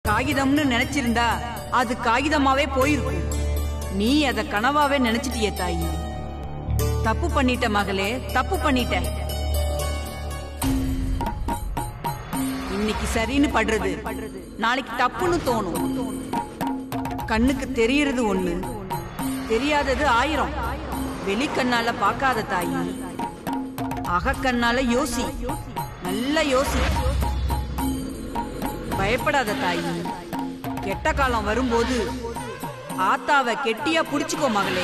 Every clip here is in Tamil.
காகிதம்னு நினைச்சிருந்தா அது காகிதமாவே போயிருக்கும் நீ அத கனவாவே நினைச்சிட்டியே தாயி தப்பு பண்ணிட்ட மகளே தப்பு பண்ணிட்ட இன்னைக்கு சரின்னு படுறது நாளைக்கு தப்புன்னு தோணும் கண்ணுக்கு தெரியறது ஒண்ணு தெரியாதது ஆயிரம் வெளிக்கண்ணால பார்க்காத தாயி அகக்கண்ணால யோசி நல்ல யோசி பயப்படாத தாயி கெட்ட காலம் வரும்போது ஆத்தாவை கெட்டியா புடிச்சுக்கோ மகளே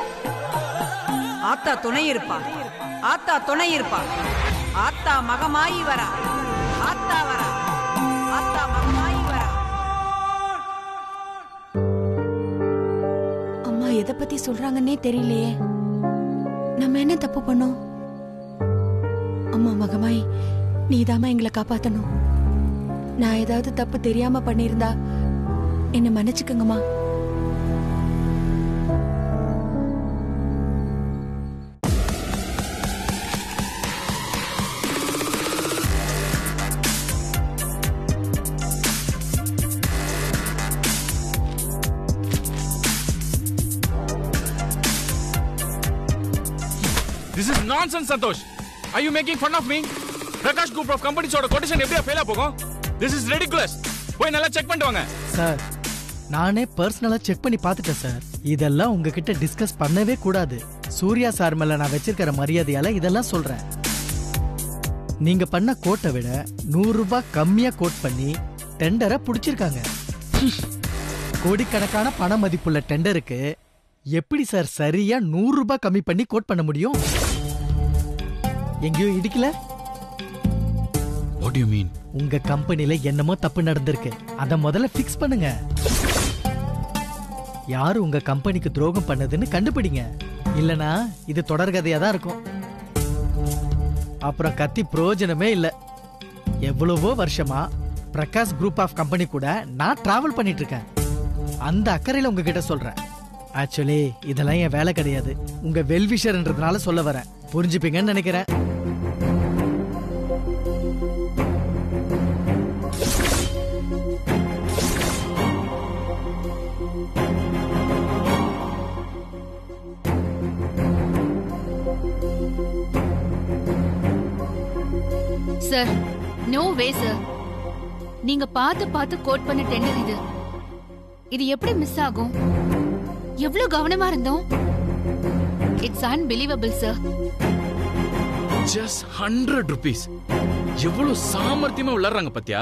ஆத்தா துணை இருப்பா ஆத்தா துணை இருப்பா ஆத்தா மகமாயி வரா ஆத்தா வரா ஆத்தா மகமாயி வரா அம்மா எதை பத்தி சொல்றாங்கன்னே தெரியலையே நம்ம என்ன தப்பு பண்ணோம் அம்மா மகமாய் நீதாம்மா எங்களை காப்பாத்தணும் நான் ஏதாவது தப்பு தெரியாம பண்ணியிருந்தா என்ன மன்னிச்சுக்கங்கம்மா this is nonsense Santhosh I you making fun of me Prakash group of கம்பெனிஸோட கொட்டேஷன் எப்படியா ஃபெயிலா போகும் திஸ் இஸ் ரெடிகுலஸ் போய் நல்லா செக் பண்ணிட்டு வாங்க சார் நானே பர்சனலா செக் பண்ணி பார்த்துட்டேன் சார் இதெல்லாம் உங்ககிட்ட டிஸ்கஸ் பண்ணவே கூடாது சூர்யா சார் மேல நான் வச்சிருக்கிற மரியாதையால இதெல்லாம் சொல்றேன் நீங்க பண்ண கோட்டை விட நூறு ரூபாய் கம்மியா கோட் பண்ணி டெண்டரை புடிச்சிருக்காங்க கோடிக்கணக்கான பண மதிப்புள்ள டெண்டருக்கு எப்படி சார் சரியா நூறு ரூபாய் கம்மி பண்ணி கோட் பண்ண முடியும் எங்கேயோ இடிக்கல வாட் யூ மீன் உங்க கம்பெனில என்னமோ தப்பு நடந்திருக்கு அத முதல்ல ஃபிக்ஸ் பண்ணுங்க யாரு உங்க கம்பெனிக்கு துரோகம் பண்ணதுன்னு கண்டுபிடிங்க இல்லனா இது தொடர்கதையா தான் இருக்கும் அப்புறம் கத்தி பிரயோஜனமே இல்ல எவ்வளவோ வருஷமா பிரகாஷ் குரூப் ஆஃப் கம்பெனி கூட நான் டிராவல் பண்ணிட்டு இருக்கேன் அந்த அக்கறையில உங்ககிட்ட சொல்றேன் ஆக்சுவலி இதெல்லாம் என் வேலை கிடையாது உங்க வெல்விஷர்ன்றதுனால சொல்ல வரேன் புரிஞ்சுப்பீங்கன்னு நினைக்கிறேன் சார் நோ வே சார் நீங்க பார்த்து பார்த்து கோட் பண்ண டெண்டர் இது இது எப்படி மிஸ் ஆகும் எவ்வளவு கவனமா இருந்தோம் it's unbelievable sir just hundred rupees எவ்வளவு சாமர்த்தியமா விளையாடுறாங்க பாத்தியா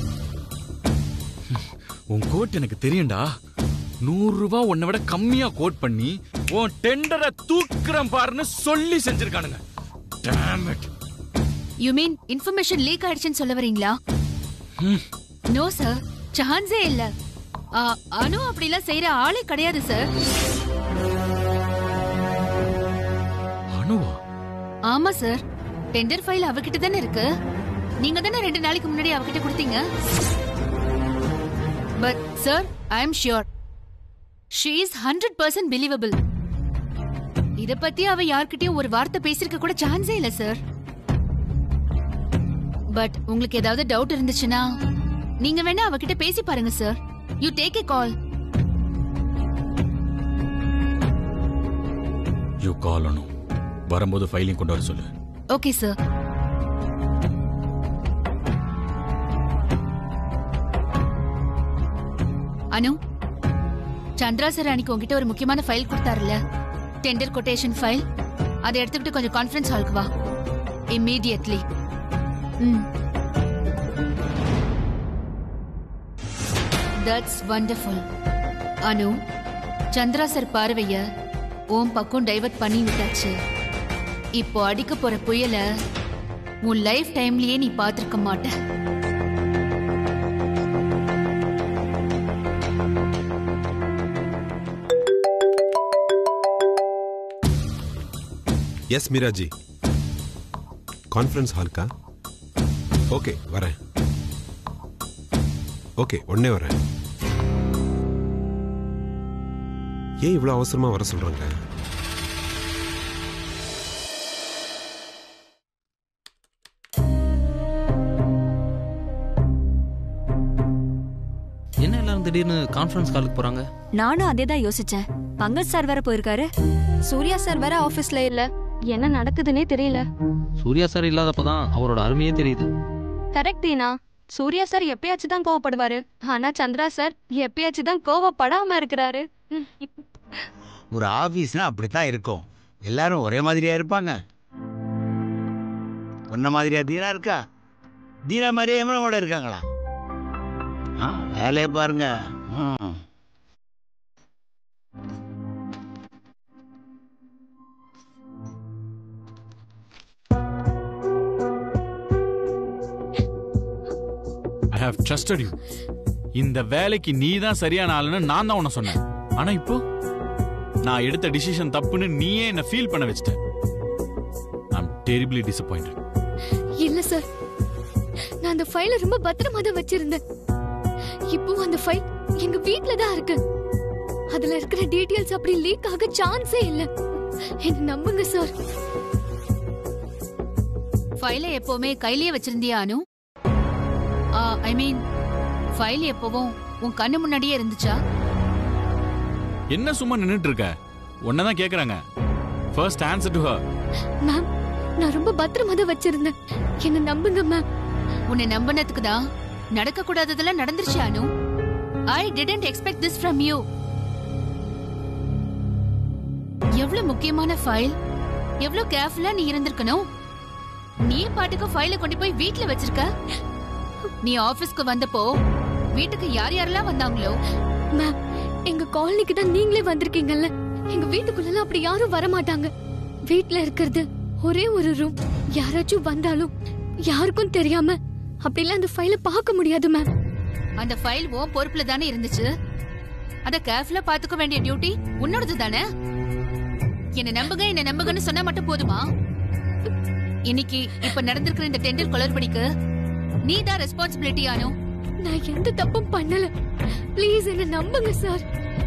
உன் கோட் எனக்கு தெரியும்டா நூறு ரூபாய் உன்னை விட கம்மியா கோட் பண்ணி உன் டெண்டரை தூக்குறேன் பாருன்னு சொல்லி செஞ்சிருக்கானுங்க Damn it. You mean information leak ஆயிடுச்சுன்னு சொல்ல வரீங்களா நோ சார் சான்ஸே இல்ல ஆ, அனு அப்படிலாம் செய்யற ஆளே கிடையாது சார் அனுவா ஆமா சார் டெண்டர் ஃபைல் அவகிட்ட தானே இருக்கு நீங்க தானே ரெண்டு நாளைக்கு முன்னாடி அவகிட்ட கொடுத்தீங்க but sir I am sure she is hundred percent believable இத பத்தி அவ யார்கிட்டயும் ஒரு வார்த்தை பேசிருக்க கூட சான்ஸே இல்ல சார் பட் உங்களுக்கு ஏதாவது டவுட் இருந்துச்சுன்னா நீங்க வேணா அவகிட்ட பேசி பாருங்க sir you take a call you call Anu வரும்போது ஃபைலிங் கொண்டு வர சொல்லு okay sir Anu Chandra sir அன்னைக்கு உங்ககிட்ட ஒரு முக்கியமான ஃபைல் கொடுத்தாருல டெண்டர் கொட்டேஷன் ஃபைல் அதை எடுத்துக்கிட்டு கொஞ்சம் கான்ஃபரன்ஸ் ஹாலுக்கு வா immediately hmm that's wonderful Anu Chandra sir பார்வைய ஓம் பக்கம் டைவர்ட் பண்ணி விட்டாச்சு இப்போ அடிக்க போற புயல உன் லைஃப் டைம்லயே நீ பார்த்திருக்க மாட்ட எஸ் மீராஜி கான்ஃபரன்ஸ் ஹால்க்கா ஓகே வரேன் ஓகே உடனே வரேன் ஏன் இவ்வளோ அவசரமா வர சொல்றாங்க என்ன எல்லாரும் திடீர்னு கான்ஃபரன்ஸ் காலுக்கு போறாங்க நானும் அதே தான் யோசிச்சேன் பங்கஜ் சார் வேற போயிருக்காரு சூர்யா சார் வேற ஆபீஸ்ல இல்ல என்ன நடக்குதுன்னே தெரியல சூர்யா சார் இல்லாதப்பதான் அவரோட அருமையே தெரியுது கரெக்ட் தீனா சூர்யா சார் எப்பயாச்சும் தான் கோவப்படுவாரு ஆனா சந்திரா சார் எப்பயாச்சும் தான் கோவப்படாம இருக்கிறாரு ம். ஒரு ஆஃபீஸ்னா அப்படித்தான் இருக்கும் எல்லாரும் ஒரே மாதிரியா இருப்பாங்க உன்ன மாதிரியா தீனா இருக்கா தீனா மாதிரியே எமனோட இருக்காங்களா ஆ வேலையை பாருங்க ம். ஐ ஹவ் ட்ரஸ்டட் யூ இந்த வேலைக்கு நீ தான் சரியான ஆளுன்னு நான் தான் உன்னை சொன்னேன் ஆனா இப்போ நான் எடுத்த டிசிஷன் தப்புன்னு நீயே என்ன ஃபீல் பண்ண வச்சிட்ட ஐம் டெரிபிளி டிசப்பாயிண்டட் இல்ல சார் நான் அந்த ஃபைலை ரொம்ப பத்திரமா தான் வச்சிருந்தேன் இப்போ அந்த ஃபைல் எங்க வீட்ல தான் இருக்கு அதுல இருக்கிற டீடைல்ஸ் அப்படி லீக் ஆக சான்ஸே இல்ல என்ன நம்புங்க சார் ஃபைலை எப்பவுமே கையிலேயே வச்சிருந்தியா அனு ஐ மீன் ஃபைல் எப்பவும் உன் கண்ணு முன்னாடியே இருந்துச்சா என்ன சும்மா நின்னுட்டு இருக்க உன்னதான் கேக்குறாங்க first answer to her ma'am நான் ரொம்ப பத்திரமா தான் வச்சிருந்தேன் என்ன நம்புங்க மேம் உன்னை நம்பினதுக்கு தான் நடக்க கூடாததெல்லாம் நடந்துருச்சு Anu I didn't expect this from you எவ்வளவு முக்கியமான ஃபைல் எவ்வளவு கேர்ஃபுல்லா நீ இருந்திருக்கணும் நீ பாட்டுக்கு ஃபைலை கொண்டு போய் வீட்ல வச்சிருக்க நீ ஆபீஸ்க்கு வந்தப்போ வீட்டுக்கு யார் யாரெல்லாம் வந்தாங்களோ மேம் எங்க காலனிக்கு தான் நீங்களே வந்திருக்கீங்கல்ல எங்க வீட்டுக்குள்ள அப்படி யாரும் வர மாட்டாங்க வீட்ல இருக்கிறது ஒரே ஒரு ரூம் யாராச்சும் வந்தாலும் யாருக்கும் தெரியாம அப்படிலாம் அந்த ஃபைலை பார்க்க முடியாது மேம் அந்த ஃபைல் உன் பொறுப்புல தானே இருந்துச்சு அத கேர்ஃபுல்லா பாத்துக்க வேண்டிய டியூட்டி உன்னோடது தானே என்ன நம்புங்க என்ன நம்புங்கன்னு சொன்னா மட்டும் போதுமா இன்னைக்கு இப்ப நடந்திருக்கிற இந்த டெண்டர் குளறுபடிக்கு நீ தான் ரெஸ்பான்சிபிலிட்டி ஆனோ நான் எந்த தப்பும் பண்ணல ப்ளீஸ் என்ன நம்புங்க சார்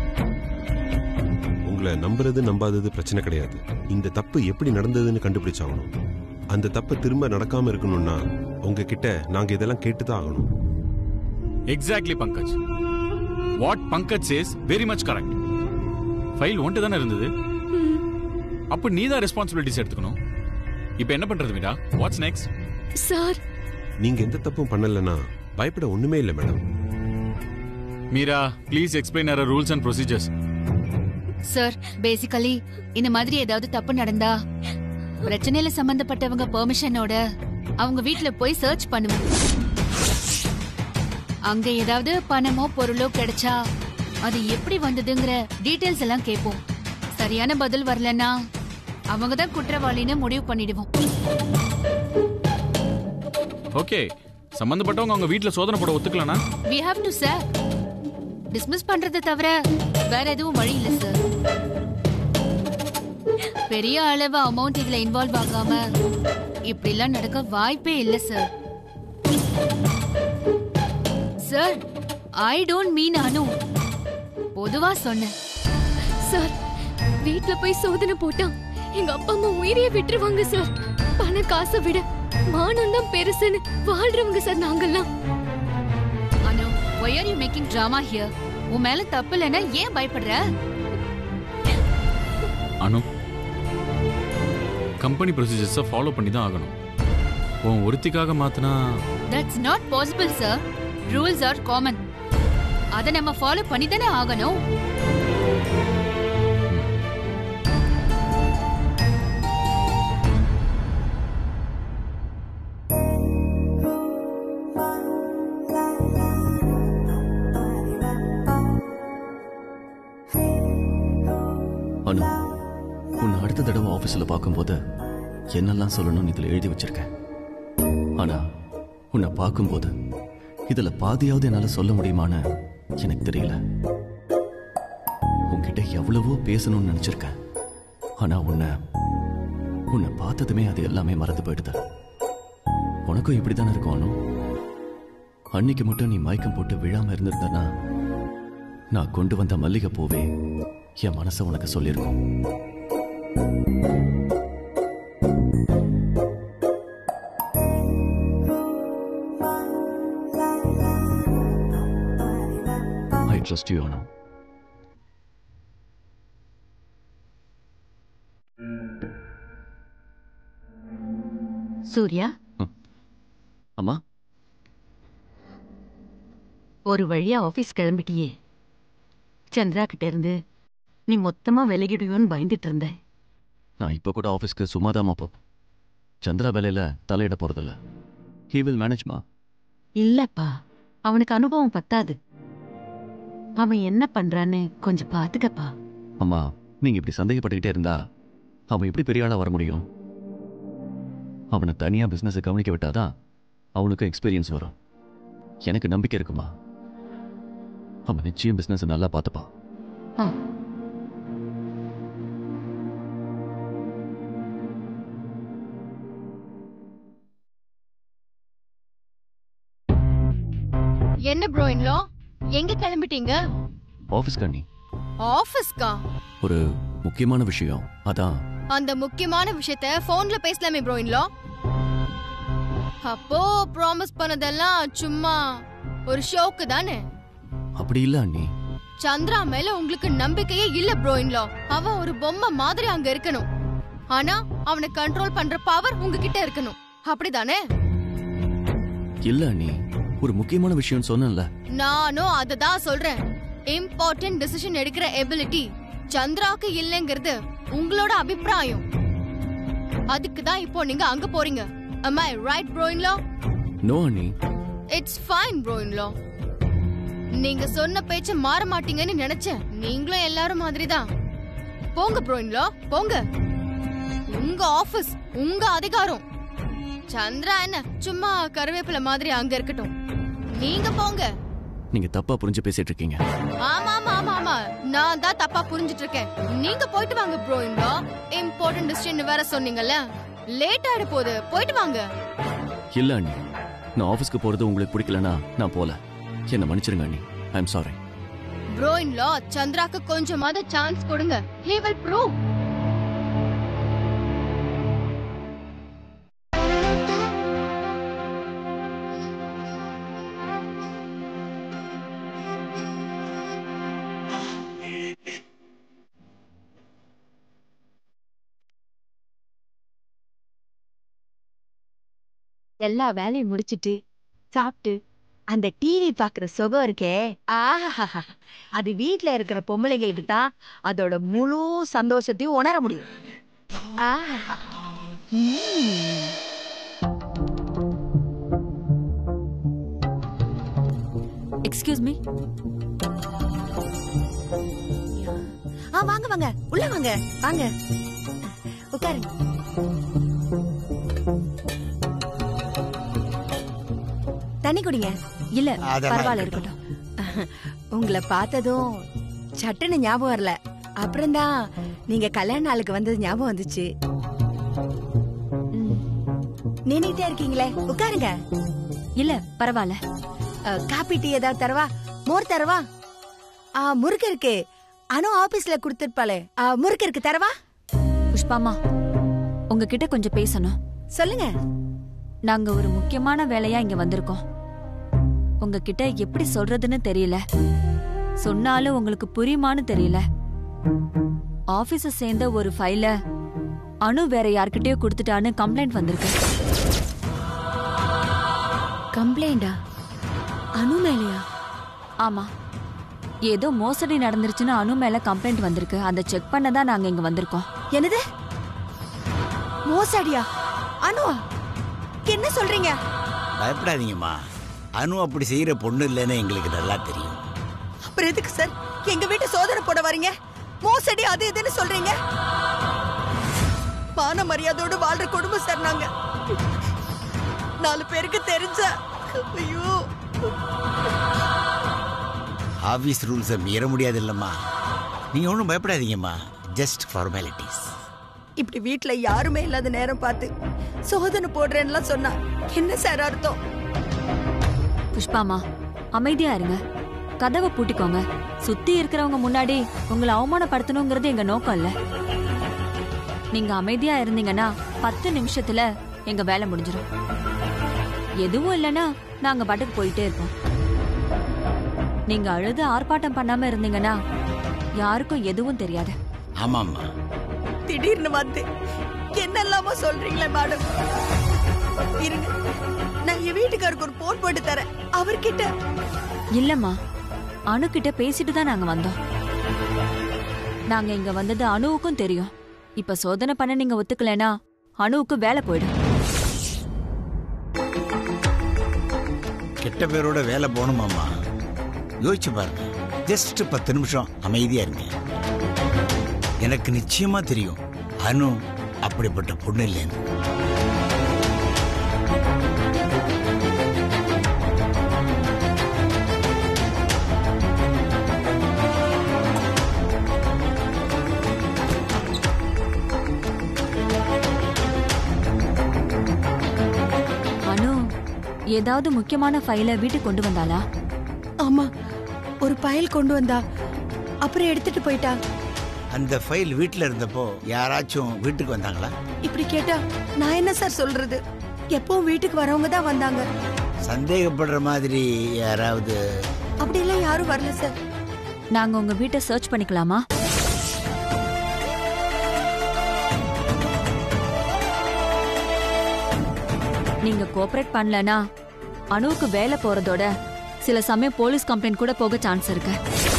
உங்களை நம்புறது நம்பாதது பிரச்சனை கிடையாது இந்த தப்பு எப்படி நடந்ததுன்னு கண்டுபிடிச்சாகணும் அந்த தப்பு திரும்ப நடக்காம இருக்கணும்னா உங்ககிட்ட நாங்க இதெல்லாம் கேட்டுதான் ஆகணும் exactly Pankaj what Pankaj says very much correct file ஒன்ட்டு தானே இருந்தது அப்ப நீ தான் ரெஸ்பான்சிபிலிட்டிஸ் எடுத்துக்கணும் இப்போ என்ன பண்றது மீரா வாட்ஸ் நெக்ஸ்ட் சார் நீங்க எந்த தப்பும் பண்ணலன்னா பயப்பட ஒண்ணுமே இல்லை மேடம் மீரா ப்ளீஸ் எக்ஸ்பிளைன் அவர் rules and procedures sir basically இந்த மாதிரி ஏதாவது தப்பு நடந்தா பிரச்சனையில சம்பந்தப்பட்டவங்க பெர்மிஷனோட அவங்க வீட்ல போய் சர்ச் பண்ணுவோம் அங்க ஏதாவது பணமோ பொருளோ கிடைச்சா அது எப்படி வந்ததுங்கிற டீடைல்ஸ் எல்லாம் கேட்போம் சரியான பதில் வரலன்னா அவங்க தான் குற்றவாளின்னு முடிவு பண்ணிடுவோம் ஓகே சம்பந்தப்பட்டவங்க அவங்க வீட்ல சோதனை போட ஒத்துக்கலனா we have to sir dismiss பண்றதை தவிர வேற எதுவும் வழி இல்ல சார் பெரிய அளவு அமௌண்ட் இதுல இன்வால்வ் ஆகாம இப்படி எல்லாம் நடக்க வாய்ப்பே இல்ல sir sir I don't mean Anu பொதுவா சொன்னேன் சார் வீட்ல போய் சோதனை போட்டா எங்க அப்பா அம்மா உயிரையே விட்டுருவாங்க சார் பண காசை விட மானம் தான் பெருசுன்னு வாழ்றவங்க சார் நாங்கெல்லாம் அனு why are you making drama here உன் மேல தப்பு இல்லைன்னா ஏன் பயப்படுற அனு கம்பெனி ப்ரொசீஜர்ஸை ஃபாலோ பண்ணி தான் ஆகணும் உன் ஒருத்திக்காக மாத்தினா that's not possible sir rules are common அதை நம்ம ஃபாலோ பண்ணி தானே ஆகணும் அனு உன்னை அடுத்த தடவை ஆஃபீஸில் பார்க்கும்போது என்னெல்லாம் சொல்லணும்னு இதில் எழுதி வச்சிருக்கேன் ஆனா உன்னை பார்க்கும்போது இதில் பாதியாவது என்னால் சொல்ல முடியுமான்னு எனக்கு தெரியல உன்கிட்ட எவ்வளவோ பேசணும்னு நினச்சிருக்கேன் ஆனா உன்னை உன்னை பார்த்ததுமே அது எல்லாமே மறந்து போயிடுது உனக்கும் இப்படி தானே இருக்கும் அனு அன்னைக்கு மட்டும் நீ மயக்கம் போட்டு விழாம இருந்திருந்தனா நான் கொண்டு வந்த மல்லிகை பூவே என் மனசை உனக்கு சொல்லியிருக்கோம் I trust you Anu Surya அம்மா ஒரு வழியா ஆபீஸ் கிளம்பிட்டியே சந்திரா கிட்ட இருந்து நீ மொத்தமா விலகிடுவோன்னு பயந்துட்டு இருந்த நான் இப்போ கூட ஆஃபீஸ்க்கு சும்மா தான் போ சந்திரா வேலையில் தலையிட போகிறதில்ல ஹீ வில் மேனேஜ்மா இல்லப்பா அவனுக்கு அனுபவம் பத்தாது அவன் என்ன பண்றான்னு கொஞ்சம் பாத்துக்கப்பா அம்மா நீங்கள் இப்படி சந்தேகப்பட்டுக்கிட்டே இருந்தா அவன் எப்படி பெரிய ஆளாக வர முடியும் அவனை தனியாக பிஸ்னஸை கவனிக்க விட்டாதான் அவனுக்கு எக்ஸ்பீரியன்ஸ் வரும் எனக்கு நம்பிக்கை இருக்குமா அவன் நிச்சயம் பிஸ்னஸை நல்லா பார்த்துப்பான் ஆ. என்ன ப்ரோ இன்லோ எங்க கிளம்பிட்டீங்க ஆஃபீஸ் கண்ணி ஆபீஸ்க்கா ஒரு முக்கியமான விஷயம் அதான் அந்த முக்கியமான விஷயத்த போன்ல பேசலாமே ப்ரோ இன்லோ அப்போ ப்ராமிஸ் பண்ணதெல்லாம் சும்மா ஒரு ஷோக்கு தானே அப்படி இல்லை அண்ணி சந்திரா மேல உங்களுக்கு நம்பிக்கையே இல்ல ப்ரோ இன்லோ அவன் ஒரு பொம்மை மாதிரி அங்க இருக்கணும் ஆனா அவனை கண்ட்ரோல் பண்ற பவர் உங்ககிட்ட இருக்கணும் அப்படிதானே இல்லை அண்ணி ஒரு முக்கியமான விஷயம் சொன்னேன்ல நானும் அததான் சொல்றேன் இம்பார்ட்டன்ட் டிசிஷன் எடுக்கிற எபிலிட்டி சந்திராக்கு இல்லைங்கிறது உங்களோட அபிப்பிராயம் அதுக்கு தான் இப்போ நீங்க அங்க போறீங்க am i right bro in law no அண்ணி இட்ஸ் ஃபைன் ப்ரோ இன்லோ நீங்க சொன்ன பேச்ச மாற மாட்டீங்கன்னு நினைச்சேன் நீங்களும் எல்லாரும் மாதிரி தான் போங்க ப்ரோ இன்லோ போங்க உங்க ஆபீஸ் உங்க அதிகாரம் சந்திரா என்ன சும்மா கருவேப்பிலை மாதிரி அங்க இருக்கட்டும் நீங்க போங்க நீங்கள் தப்பாக புரிஞ்சு பேசிட்டு இருக்கீங்க ஆமா ஆமா ஆமா ஆமா நான் தான் தப்பா புரிஞ்சிட்டு இருக்கேன் நீங்க போயிட்டு வாங்க ப்ரோ இன்லோ இம்பார்ட்டன்ட் டிசிஷன் வேற சொன்னீங்கல்ல லேட் ஆயிட போகுது போயிட்டு வாங்க இல்லை அண்ணி நான் ஆஃபீஸ்க்கு போகிறது உங்களுக்கு பிடிக்கலனா நான் போகல என்னை மன்னிச்சிருங்க அண்ணி I am sorry bro in law சந்திராக்கு கொஞ்சமாவது சான்ஸ் கொடுங்க ஹி வில் ப்ரூவ் எல்லா வேலையும் முடிச்சிட்டு சாப்பிட்டு அந்த டிவி பாக்குற சுகம் இருக்கே ஆஹா அது வீட்ல இருக்கிற பொம்பளைங்களுக்கு தான் அதோட முழு சந்தோஷத்தையும் உணர முடியும் ஆஹா ம். எக்ஸ்கியூஸ் மீ ஆ வாங்க வாங்க உள்ள வாங்க வாங்க உட்காருங்க தண்ணி குடிங்க இல்ல அதெல்லாம் பரவாயில்ல இருக்கட்டும். இருக்கட்டும் உங்களை பார்த்ததும் சட்டுன்னு ஞாபகம் வரல அப்புறம்தான் நீங்க கல்யாண நாளுக்கு வந்தது ஞாபகம் வந்துச்சு நின்னுட்டே இருக்கீங்களே உட்காருங்க இல்ல பரவாயில்ல அஹ், காபி டீ ஏதாவது தரவா மோர் தரவா ஆ, முறுக்கு இருக்கு அனு ஆபீஸ்ல கொடுத்துருப்பாளே ஆ, முறுக்கு இருக்கு தரவா புஷ்பாமா உங்ககிட்ட கொஞ்சம் பேசணும் சொல்லுங்க நாங்க ஒரு முக்கியமான வேலையா இங்க வந்திருக்கோம் உங்ககிட்ட எப்படி சொல்றதுன்னு தெரியல சொன்னாலும் உங்களுக்கு புரியுமான்னு தெரியல ஆபீஸ சேர்ந்த ஒரு ஃபைல அனு வேற யார்கிட்டயோ கொடுத்துட்டான்னு கம்ப்ளைண்ட் வந்திருக்கு கம்ப்ளைண்டா அனு மேலையா ஆமா ஏதோ மோசடி நடந்துருச்சுன்னு அனு மேல கம்ப்ளைண்ட் வந்திருக்கு அதை செக் பண்ண தான் நாங்க இங்க வந்திருக்கோம் என்னது மோசடியா அனுவா என்ன சொல்றீங்க பயப்படாதீங்கம்மா அனு அப்படி செய்யற பொண்ணு இல்லைன்னு எங்களுக்கு நல்லா தெரியும் அப்புறம் எதுக்கு சார் எங்க வீட்டு சோதனை போட வரீங்க மோசடி அது இதுன்னு சொல்றீங்க மான மரியாதையோட வாழ்ற குடும்பம் சார் நாங்க நாலு பேருக்கு தெரிஞ்ச ஐயோ ஆபீஸ் ரூல்ஸை மீற முடியாது இல்லம்மா நீங்க ஒன்றும் பயப்படாதீங்கம்மா ஜஸ்ட் ஃபார்மாலிட்டிஸ் இப்படி வீட்ல யாருமே இல்லாத நேரம் பார்த்து சோதனை போடுறேன்னுலாம் சொன்னா என்ன சார் அர்த்தம் புஷ்பாமா அமைதியா இருங்க கதவை பூட்டிக்கோங்க சுத்தி இருக்கிறவங்க முன்னாடி உங்களை அவமானப்படுத்தணுங்கிறது எங்க நோக்கம் இல்ல நீங்க அமைதியா இருந்தீங்கன்னா பத்து நிமிஷத்துல எங்க வேலை முடிஞ்சிடும் எதுவும் இல்லைன்னா நாங்க பாட்டுக்கு போயிட்டே இருப்போம் நீங்க அழுது ஆர்ப்பாட்டம் பண்ணாம இருந்தீங்கன்னா யாருக்கும் எதுவும் தெரியாது ஆமாம்மா திடீர்னு வந்து என்னெல்லாமோ சொல்றீங்களே மேடம் இருங்க நான் என் வீட்டுக்காருக்கு ஒரு போன் போட்டு தரேன் அவர்கிட்ட இல்லம்மா அணு கிட்ட பேசிட்டு தான் நாங்க வந்தோம் நாங்க இங்க வந்தது அணுவுக்கும் தெரியும் இப்ப சோதனை பண்ண நீங்க ஒத்துக்கலைன்னா அணுவுக்கு வேலை போயிடும் கெட்ட பேரோட வேலை போகணுமாம்மா யோசிச்சு பாருங்க ஜஸ்ட் பத்து நிமிஷம் அமைதியா இருங்க எனக்கு நிச்சயமா தெரியும் அனு அப்படிப்பட்ட பொண்ணு இல்லைன்னு அனு ஏதாவது முக்கியமான ஃபைலை வீட்டுக்கு கொண்டு வந்தாளா ஆமா ஒரு பயல் கொண்டு வந்தா அப்புறம் எடுத்துட்டு போயிட்டா அந்த ஃபைல் வீட்டில் இருந்தப்போ யாராச்சும் வீட்டுக்கு வந்தாங்களா இப்படி கேட்டா நான் என்ன சார் சொல்றது எப்பவும் வீட்டுக்கு வரவங்க தான் வந்தாங்க சந்தேகப்படுற மாதிரி யாராவது அப்படியெல்லாம் யாரும் வரல சார் நாங்க உங்க வீட்டை சர்ச் பண்ணிக்கலாமா நீங்க கோஆபரேட் பண்ணலனா அணுவுக்கு வேலை போறதோட சில சமயம் போலீஸ் கம்ப்ளைண்ட் கூட போக சான்ஸ் இருக்கு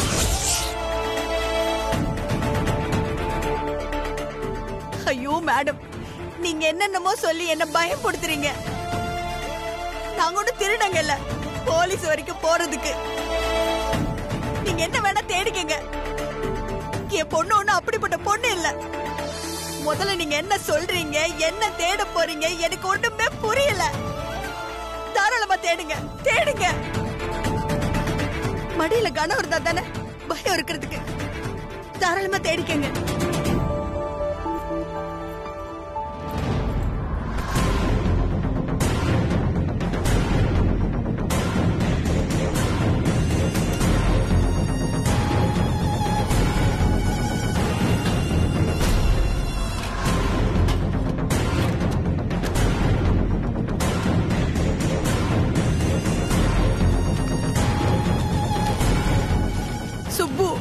ஐயோ மேடம் நீங்க என்னென்னமோ சொல்லி என்ன பயப்படுத்துறீங்க நாங்க ஒன்னும் திருடங்க இல்ல போலீஸ் வரைக்கும் போறதுக்கு நீங்க என்ன வேணா தேடிக்கங்க என் பொண்ணு ஒண்ணு அப்படிப்பட்ட பொண்ணு இல்ல முதல்ல நீங்க என்ன சொல்றீங்க என்ன தேட போறீங்க எனக்கு ஒண்ணுமே புரியல தாராளமா தேடுங்க தேடுங்க மடியில கனம் இருந்தா தானே பயம் இருக்கிறதுக்கு தாராளமா தேடிக்கங்க சுப்பு